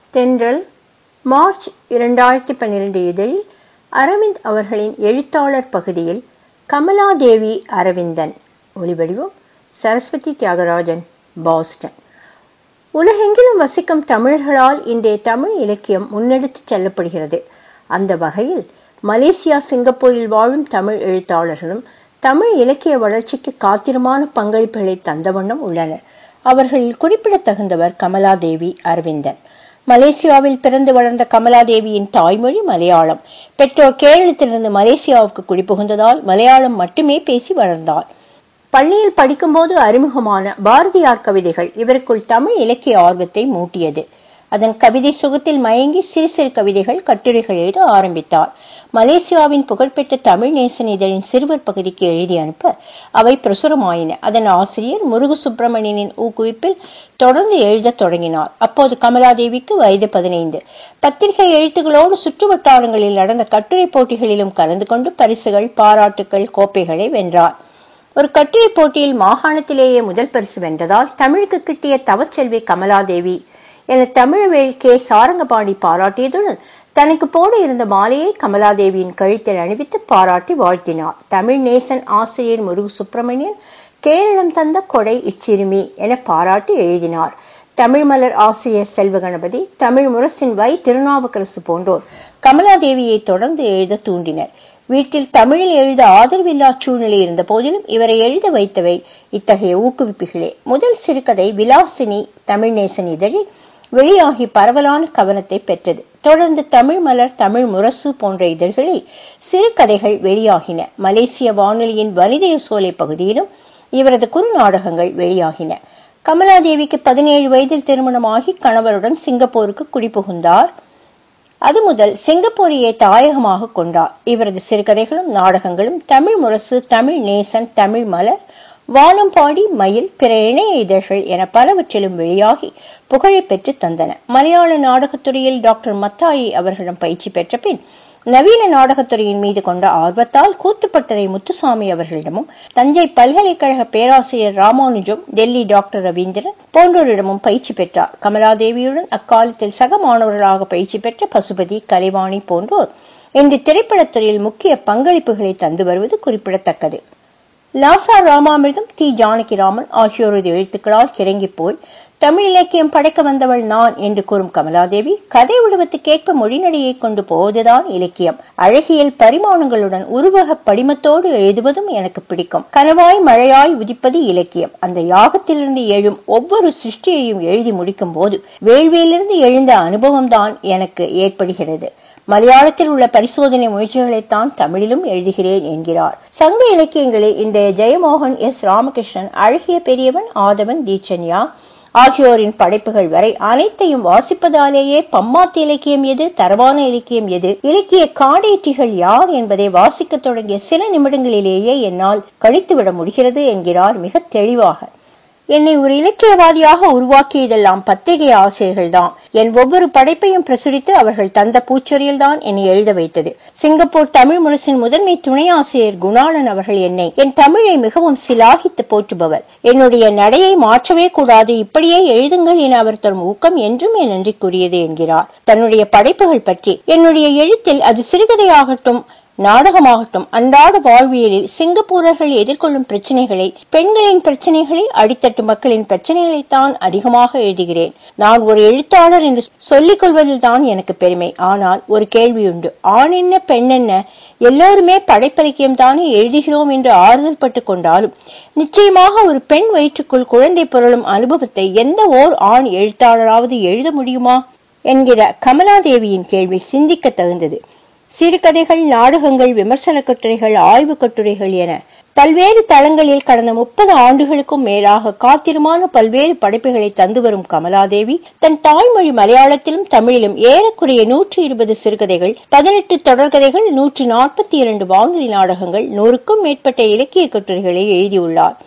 தென்றல் மார்ச் இரண்டாயிரத்தி பன்னிரண்டு இதழில் அரவிந்த் அவர்களின் எழுத்தாளர் பகுதியில் கமலாதேவி அரவிந்தன் ஒலிவடிவம் சரஸ்வதி தியாகராஜன் பாஸ்டன் உலகெங்கிலும் வசிக்கும் தமிழர்களால் இன்றைய தமிழ் இலக்கியம் முன்னெடுத்துச் செல்லப்படுகிறது அந்த வகையில் மலேசியா சிங்கப்பூரில் வாழும் தமிழ் எழுத்தாளர்களும் தமிழ் இலக்கிய வளர்ச்சிக்கு காத்திரமான பங்களிப்புகளை தந்த வண்ணம் உள்ளனர் அவர்களில் குறிப்பிடத்தகுந்தவர் கமலாதேவி அரவிந்தன் மலேசியாவில் பிறந்து வளர்ந்த கமலாதேவியின் தாய்மொழி மலையாளம் பெற்றோர் கேரளத்திலிருந்து மலேசியாவுக்கு குடிபுகுந்ததால் மலையாளம் மட்டுமே பேசி வளர்ந்தார் பள்ளியில் படிக்கும்போது அறிமுகமான பாரதியார் கவிதைகள் இவருக்குள் தமிழ் இலக்கிய ஆர்வத்தை மூட்டியது அதன் கவிதை சுகத்தில் மயங்கி சிறு சிறு கவிதைகள் கட்டுரைகள் எழுத ஆரம்பித்தார் மலேசியாவின் புகழ்பெற்ற தமிழ் நேசன் இதழின் சிறுவர் பகுதிக்கு எழுதி அனுப்ப அவை பிரசுரமாயின அதன் ஆசிரியர் முருகு சுப்பிரமணியனின் ஊக்குவிப்பில் தொடர்ந்து எழுதத் தொடங்கினார் அப்போது கமலாதேவிக்கு வயது பதினைந்து பத்திரிகை எழுத்துகளோடு சுற்று வட்டாரங்களில் நடந்த கட்டுரை போட்டிகளிலும் கலந்து கொண்டு பரிசுகள் பாராட்டுக்கள் கோப்பைகளை வென்றார் ஒரு கட்டுரை போட்டியில் மாகாணத்திலேயே முதல் பரிசு வென்றதால் தமிழுக்கு கிட்டிய தவச்செல்வி கமலாதேவி என தமிழவேல் கே சாரங்கபாணி பாராட்டியதுடன் தனக்கு போட இருந்த மாலையை கமலாதேவியின் கழுத்தில் அணிவித்து பாராட்டி வாழ்த்தினார் தமிழ் நேசன் ஆசிரியர் முருகு சுப்பிரமணியன் கேரளம் தந்த கொடை இச்சிறுமி என பாராட்டி எழுதினார் தமிழ் மலர் ஆசிரியர் செல்வ கணபதி தமிழ் முரசின் வை திருநாவுக்கரசு போன்றோர் கமலாதேவியை தொடர்ந்து எழுத தூண்டினர் வீட்டில் தமிழில் எழுத ஆதரவில்லா சூழ்நிலை இருந்த போதிலும் இவரை எழுத வைத்தவை இத்தகைய ஊக்குவிப்புகளே முதல் சிறுகதை விலாசினி தமிழ் நேசன் இதழில் வெளியாகி பரவலான கவனத்தை பெற்றது தொடர்ந்து தமிழ் மலர் தமிழ் முரசு போன்ற இதழ்களில் சிறுகதைகள் வெளியாகின மலேசிய வானொலியின் வனிதைய சோலை பகுதியிலும் இவரது குறுநாடகங்கள் வெளியாகின கமலாதேவிக்கு பதினேழு வயதில் திருமணமாகி கணவருடன் சிங்கப்பூருக்கு குடிபுகுந்தார் அது முதல் சிங்கப்பூரையே தாயகமாக கொண்டார் இவரது சிறுகதைகளும் நாடகங்களும் தமிழ் முரசு தமிழ் நேசன் தமிழ் மலர் வானம்பாடி மயில் பிற இணைய இதழ்கள் என பலவற்றிலும் வெளியாகி புகழை பெற்று தந்தன மலையாள நாடகத்துறையில் டாக்டர் மத்தாயி அவர்களிடம் பயிற்சி பெற்ற பின் நவீன நாடகத்துறையின் மீது கொண்ட ஆர்வத்தால் கூத்துப்பட்டறை முத்துசாமி அவர்களிடமும் தஞ்சை பல்கலைக்கழக பேராசிரியர் ராமானுஜம் டெல்லி டாக்டர் ரவீந்திரன் போன்றோரிடமும் பயிற்சி பெற்றார் கமலாதேவியுடன் அக்காலத்தில் சக மாணவர்களாக பயிற்சி பெற்ற பசுபதி கலைவாணி போன்றோர் இன்று திரைப்படத்துறையில் முக்கிய பங்களிப்புகளை தந்து வருவது குறிப்பிடத்தக்கது லாசா ராமாமிர்தம் தி ஜானகிராமன் ஆகியோரது எழுத்துக்களால் கிறங்கி போய் தமிழ் இலக்கியம் படைக்க வந்தவள் நான் என்று கூறும் கமலாதேவி கதை உருவத்துக்கேற்ப மொழிநடையை கொண்டு போவதுதான் இலக்கியம் அழகியல் பரிமாணங்களுடன் உருவக படிமத்தோடு எழுதுவதும் எனக்கு பிடிக்கும் கனவாய் மழையாய் உதிப்பது இலக்கியம் அந்த யாகத்திலிருந்து எழும் ஒவ்வொரு சிருஷ்டியையும் எழுதி முடிக்கும் போது வேள்வியிலிருந்து எழுந்த அனுபவம் தான் எனக்கு ஏற்படுகிறது மலையாளத்தில் உள்ள பரிசோதனை முயற்சிகளைத்தான் தமிழிலும் எழுதுகிறேன் என்கிறார் சங்க இலக்கியங்களில் இன்றைய ஜெயமோகன் எஸ் ராமகிருஷ்ணன் அழகிய பெரியவன் ஆதவன் தீட்சன்யா ஆகியோரின் படைப்புகள் வரை அனைத்தையும் வாசிப்பதாலேயே பம்மாத்து இலக்கியம் எது தரவான இலக்கியம் எது இலக்கிய காடேற்றிகள் யார் என்பதை வாசிக்கத் தொடங்கிய சில நிமிடங்களிலேயே என்னால் கணித்துவிட முடிகிறது என்கிறார் மிக தெளிவாக என்னை ஒரு இலக்கியவாதியாக உருவாக்கியதெல்லாம் பத்திரிகை ஆசிரியர்கள் தான் என் ஒவ்வொரு படைப்பையும் பிரசுரித்து அவர்கள் தந்த பூச்சொரியில் தான் என்னை எழுத வைத்தது சிங்கப்பூர் தமிழ் முரசின் முதன்மை துணை ஆசிரியர் குணாளன் அவர்கள் என்னை என் தமிழை மிகவும் சிலாகித்து போற்றுபவர் என்னுடைய நடையை மாற்றவே கூடாது இப்படியே எழுதுங்கள் என அவர் தரும் ஊக்கம் என்றும் என் நன்றிக்குரியது என்கிறார் தன்னுடைய படைப்புகள் பற்றி என்னுடைய எழுத்தில் அது சிறுகதையாகட்டும் நாடகமாகட்டும் அன்றாட வாழ்வியலில் சிங்கப்பூரர்கள் எதிர்கொள்ளும் பிரச்சனைகளை பெண்களின் பிரச்சனைகளை அடித்தட்டு மக்களின் பிரச்சனைகளைத்தான் அதிகமாக எழுதுகிறேன் நான் ஒரு எழுத்தாளர் என்று சொல்லிக் கொள்வதில் தான் எனக்கு பெருமை ஆனால் ஒரு கேள்வியுண்டு ஆண் என்ன பெண் என்ன எல்லோருமே படைப்பலிக்கியம் தானே எழுதுகிறோம் என்று ஆறுதல் பட்டு கொண்டாலும் நிச்சயமாக ஒரு பெண் வயிற்றுக்குள் குழந்தை புரளும் அனுபவத்தை எந்த ஓர் ஆண் எழுத்தாளராவது எழுத முடியுமா என்கிற கமலாதேவியின் கேள்வி சிந்திக்க தகுந்தது சிறுகதைகள் நாடகங்கள் விமர்சன கட்டுரைகள் ஆய்வு கட்டுரைகள் என பல்வேறு தளங்களில் கடந்த முப்பது ஆண்டுகளுக்கும் மேலாக காத்திரமான பல்வேறு படைப்புகளை தந்து வரும் கமலாதேவி தன் தாய்மொழி மலையாளத்திலும் தமிழிலும் ஏறக்குறைய நூற்றி இருபது சிறுகதைகள் பதினெட்டு தொடர்கதைகள் நூற்றி நாற்பத்தி இரண்டு வானொலி நாடகங்கள் நூறுக்கும் மேற்பட்ட இலக்கிய கட்டுரைகளை எழுதியுள்ளார்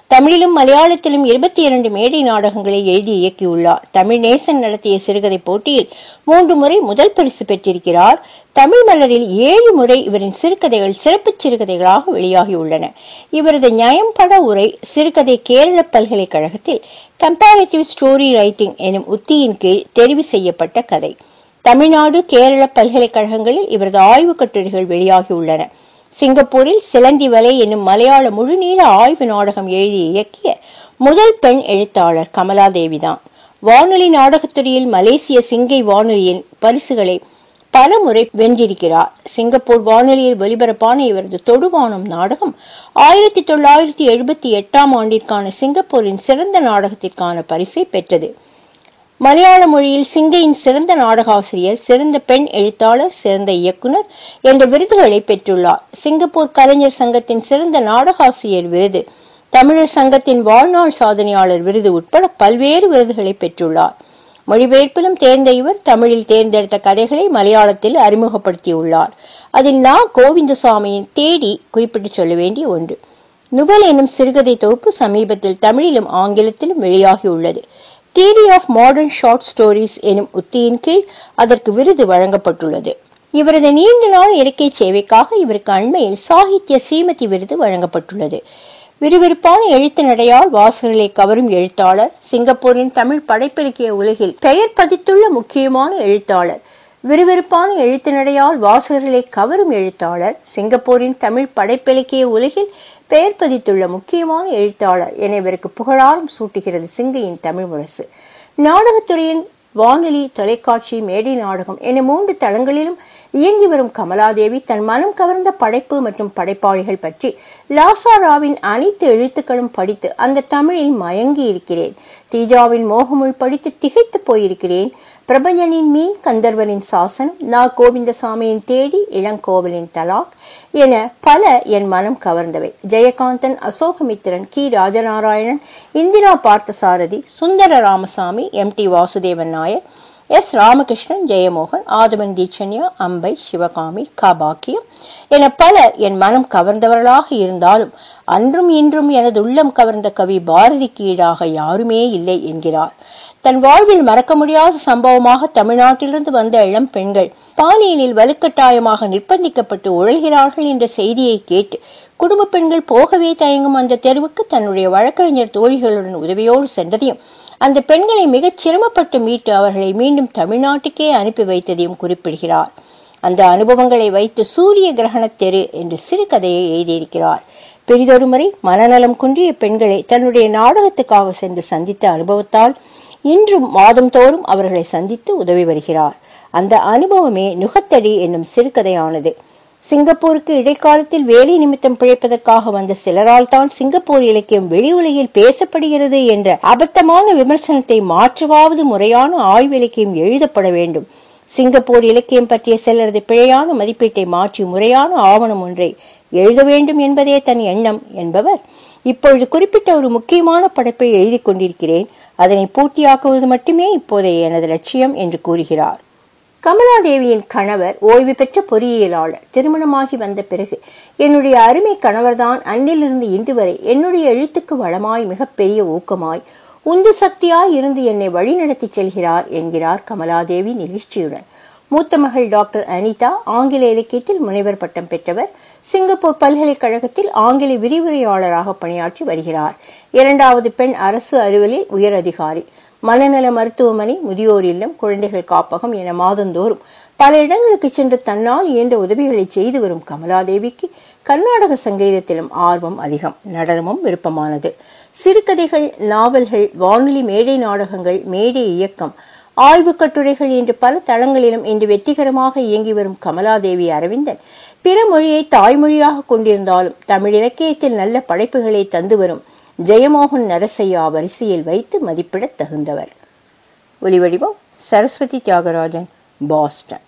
தமிழிலும் மலையாளத்திலும் இருபத்தி இரண்டு மேடை நாடகங்களை எழுதி இயக்கியுள்ளார் தமிழ் நேசன் நடத்திய சிறுகதை போட்டியில் மூன்று முறை முதல் பரிசு பெற்றிருக்கிறார் தமிழ் மலரில் ஏழு முறை இவரின் சிறுகதைகள் சிறப்பு சிறுகதைகளாக வெளியாகியுள்ளன இவரது நியாயம் பட உரை சிறுகதை கேரள பல்கலைக்கழகத்தில் கம்பேரிட்டிவ் ஸ்டோரி ரைட்டிங் எனும் உத்தியின் கீழ் தெரிவு செய்யப்பட்ட கதை தமிழ்நாடு கேரள பல்கலைக்கழகங்களில் இவரது ஆய்வுக் கட்டுரைகள் வெளியாகியுள்ளன சிங்கப்பூரில் சிலந்தி வலை என்னும் மலையாள முழுநீள ஆய்வு நாடகம் எழுதி இயக்கிய முதல் பெண் எழுத்தாளர் கமலாதேவிதான் வானொலி நாடகத்துறையில் மலேசிய சிங்கை வானொலியின் பரிசுகளை பல முறை வென்றிருக்கிறார் சிங்கப்பூர் வானொலியில் ஒலிபரப்பான இவரது தொடுவானம் நாடகம் ஆயிரத்தி தொள்ளாயிரத்தி எழுபத்தி எட்டாம் ஆண்டிற்கான சிங்கப்பூரின் சிறந்த நாடகத்திற்கான பரிசை பெற்றது மலையாள மொழியில் சிங்கையின் சிறந்த நாடகாசிரியர் சிறந்த பெண் எழுத்தாளர் சிறந்த இயக்குனர் என்ற விருதுகளை பெற்றுள்ளார் சிங்கப்பூர் கலைஞர் சங்கத்தின் சிறந்த நாடகாசிரியர் விருது தமிழர் சங்கத்தின் வாழ்நாள் சாதனையாளர் விருது உட்பட பல்வேறு விருதுகளை பெற்றுள்ளார் மொழிபெயர்ப்பிலும் தேர்ந்த இவர் தமிழில் தேர்ந்தெடுத்த கதைகளை மலையாளத்தில் அறிமுகப்படுத்தியுள்ளார் அதில் நா கோவிந்தசாமியின் தேடி குறிப்பிட்டு சொல்ல வேண்டிய ஒன்று நுவல் எனும் சிறுகதை தொகுப்பு சமீபத்தில் தமிழிலும் ஆங்கிலத்திலும் வெளியாகியுள்ளது theory of modern short stories எனும் உத்தியின் கீழ் அதற்கு விருது வழங்கப்பட்டுள்ளது இவரது நீண்ட நாள் இலக்கிய சேவைக்காக இவருக்கு அண்மையில் சாகித்ய ஸ்ரீமதி விருது வழங்கப்பட்டுள்ளது விறுவிறுப்பான எழுத்து நடையால் வாசகர்களை கவரும் எழுத்தாளர் சிங்கப்பூரின் தமிழ் படைப்பிலக்கிய உலகில் பெயர் பதித்துள்ள முக்கியமான எழுத்தாளர் விறுவிறுப்பான எழுத்து நடையால் வாசகர்களை கவரும் எழுத்தாளர் சிங்கப்பூரின் தமிழ் படைப்பிலக்கிய உலகில் பெயர் பதித்துள்ள முக்கியமான எழுத்தாளர் என இவருக்கு புகழாரம் சூட்டுகிறது சிங்கையின் தமிழ் முரசு நாடகத்துறையின் வானொலி தொலைக்காட்சி மேடை நாடகம் என மூன்று தளங்களிலும் இயங்கி வரும் கமலாதேவி தன் மனம் கவர்ந்த படைப்பு மற்றும் படைப்பாளிகள் பற்றி லாசா ராவின் அனைத்து எழுத்துக்களும் படித்து அந்த தமிழில் மயங்கி இருக்கிறேன் தீஜாவின் மோகமுள் படித்து திகைத்து போயிருக்கிறேன் பிரபஞ்சனின் மீன் கந்தர்வனின் சாசனம் நா கோவிந்தசாமியின் தேடி இளங்கோவலின் தலாக் என பல என் மனம் கவர்ந்தவை Jayakanthan Asokamitran Ki Rajanarayanan Indira Parthasarathy Sundara Ramasamy M T Vasudevan Nair S Ramakrishnan Jeyamohan Aadhavan Deetchanya Ambai Sivakami காபாக்கியம் என பலர் என் மனம் கவர்ந்தவர்களாக இருந்தாலும் அன்றும் இன்றும் எனது உள்ளம் கவர்ந்த கவி பாரதிக்கு ஈடாக யாருமே இல்லை என்கிறார் தன் வாழ்வில் மறக்க முடியாத சம்பவமாக தமிழ்நாட்டிலிருந்து வந்த இளம் பெண்கள் பாலியலில் வலுக்கட்டாயமாக நிர்பந்திக்கப்பட்டு உழல்கிறார்கள் என்ற செய்தியை கேட்டு குடும்ப பெண்கள் போகவே தயங்கும் அந்த தெருவுக்கு தன்னுடைய வழக்கறிஞர் தோழிகளுடன் உதவியோடு சென்றதையும் அந்த பெண்களை மிகச் சிரமப்பட்டு மீட்டு அவர்களை மீண்டும் தமிழ்நாட்டுக்கே அனுப்பி வைத்ததையும் குறிப்பிடுகிறார் அந்த அனுபவங்களை வைத்து சூரிய கிரகண தெரு என்று சிறுகதையை எழுதியிருக்கிறார் பெரிதொரு முறை மனநலம் குன்றிய பெண்களை தன்னுடைய நாடகத்துக்காக சென்று சந்தித்த அனுபவத்தால் இன்றும் மாதம் தோறும் அவர்களை சந்தித்து உதவி வருகிறார் அந்த அனுபவமே நுகத்தடி என்னும் சிறுகதையானது சிங்கப்பூருக்கு இடைக்காலத்தில் வேலை நிமித்தம் பிழைப்பதற்காக வந்த சிலரால் தான் சிங்கப்பூர் இலக்கியம் வெளி உலகில் பேசப்படுகிறது என்ற அபத்தமான விமர்சனத்தை மாற்றுவாவது முறையான ஆய்விலக்கியம் எழுதப்பட வேண்டும் சிங்கப்பூர் இலக்கியம் பற்றிய சிலரது பிழையான மதிப்பீட்டை மாற்றி முறையான ஆவணம் ஒன்றை எழுத வேண்டும் என்பதே தன் எண்ணம் என்பவர் இப்பொழுது குறிப்பிட்ட ஒரு முக்கியமான படைப்பை எழுதி கொண்டிருக்கிறேன் அதனை பூர்த்தியாக்குவது மட்டுமே இப்போதைய எனது லட்சியம் என்று கூறுகிறார் கமலாதேவியின் கணவர் ஓய்வு பெற்ற பொறியியலாளர் திருமணமாகி வந்த பிறகு என்னுடைய அருமை கணவர்தான் அன்றிலிருந்து இன்று வரை என்னுடைய எழுத்துக்கு வளமாய் மிகப்பெரிய ஊக்கமாய் உந்து சக்தியாய் இருந்து என்னை வழிநடத்தி செல்கிறார் என்கிறார் கமலாதேவி நிகழ்ச்சியுடன் மூத்த மகள் டாக்டர் அனிதா ஆங்கில இலக்கியத்தில் முனைவர் பட்டம் பெற்றவர் சிங்கப்பூர் பல்கலைக்கழகத்தில் ஆங்கில விரிவுரையாளராக பணியாற்றி வருகிறார் இரண்டாவது பெண் அரசு அலுவலில் உயர் அதிகாரி மனநல மருத்துவமனை முதியோர் இல்லம் குழந்தைகள் காப்பகம் என மாதந்தோறும் பல இடங்களுக்கு சென்று தன்னால் இயன்ற உதவிகளை செய்து வரும் கமலாதேவிக்கு கர்நாடக சங்கீதத்திலும் ஆர்வம் அதிகம் நடனமும் விருப்பமானது சிறுகதைகள் நாவல்கள் வானொலி மேடை நாடகங்கள் மேடை இயக்கம் ஆய்வு கட்டுரைகள் என்று பல தளங்களிலும் இன்று வெற்றிகரமாக இயங்கி வரும் கமலாதேவி அரவிந்தன் பிற மொழியை தாய்மொழியாக கொண்டிருந்தாலும் தமிழ் இலக்கியத்தில் நல்ல படைப்புகளை தந்து வரும் ஜெயமோகன் நரசையா வரிசையில் வைத்து மதிப்பிடத் தகுந்தவர் ஒலிவடிவம் சரஸ்வதி தியாகராஜன் பாஸ்டன்